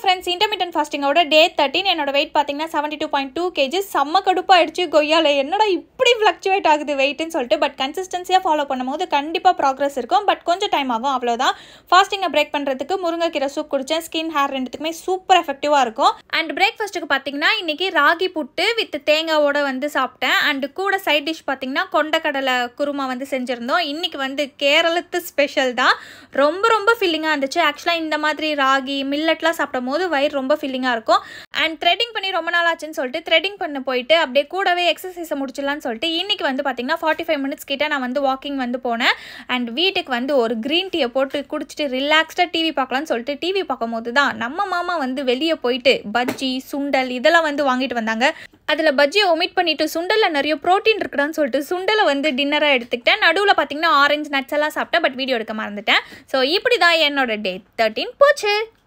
friends intermittent ஃபாஸ்டிங்கோட day thirteen என்னோட weight பார்த்தீங்கன்னா seventy two point two KG செம்ம கடுப்பாயிடுச்சு கொய்யால என்னடா இப்படி ஃப்ளக்சுவேட் ஆகுது வெயிட்னு சொல்லிட்டு பட் கன்சிஸ்டன்சியாக ஃபாலோ பண்ணும்போது கண்டிப்பாக ப்ராக்ரஸ் இருக்கும் பட் கொஞ்சம் டைம் ஆகும் அவ்வளோதான் ஃபாஸ்டிங்கை பிரேக் பண்ணுறதுக்கு முருங்கைக்கீரை சூப் குடித்தேன் ஸ்கின் ஹேர் ரெண்டுத்துக்குமே சூப்பர் எஃபெக்டிவாக இருக்கும் அண்ட் பிரேக்ஃபாஸ்ட்டுக்கு பார்த்தீங்கன்னா இன்றைக்கி ராகி புட்டு வித் தேங்காவோட வந்து சாப்பிட்டேன் அண்ட் கூட சைட் டிஷ் பார்த்தீங்கன்னா கொண்டக்கடலை குருமா வந்து செஞ்சுருந்தோம் இன்றைக்கி வந்து கேரளத்து ஸ்பெஷல் தான் ரொம்ப ரொம்ப ஃபில்லிங்காக இருந்துச்சு ஆக்சுவலாக இந்த மாதிரி ராகி மில்லட்லாம் சாப்பிடும் போது வயிறு ரொம்ப ஃபில்லிங்காக இருக்கும் அண்ட் த்ரெட்டிங் பண்ணி ரொம்ப நாள் ஆச்சுன்னு சொல்லிட்டு த்ரெட்டிங் பண்ண போயிட்டு அப்படியே கூடவே எக்ஸசைஸை முடிச்சிடலான்னு சொல்லிட்டு இன்றைக்கி வந்து பார்த்திங்கன்னா ஃபார்ட்டி ஃபைவ் மினிட்ஸ் கிட்ட நான் வந்து வாக்கிங் வந்து போனேன் அண்ட் வீட்டுக்கு வந்து ஒரு க்ரீன் டீயை போட்டு குடிச்சிட்டு ரிலாக்ஸ்டாக டிவி பார்க்கலான்னு சொல்லிட்டு டிவி பார்க்கும்போது தான் நம்ம மாமா வந்து வெளியே போயிட்டு பஜ்ஜி சுண்டல் இதெல்லாம் வந்து வாங்கிட்டு வந்தாங்க அதில் பஜ்ஜியை ஒமிட் பண்ணிவிட்டு சுண்டலில் நிறைய ப்ரோட்டீன் இருக்குடான்னு சொல்லிட்டு சுண்டலை வந்து டின்னராக எடுத்துக்கிட்டேன் நடுவில் பார்த்தீங்கன்னா ஆரஞ்சு நட்ஸ் எல்லாம் சாப்பிட்டேன் பட் வீடியோ எடுக்க மறந்துட்டேன் ஸோ இப்படி தான் என்னோட டே தேர்ட்டின் போச்சு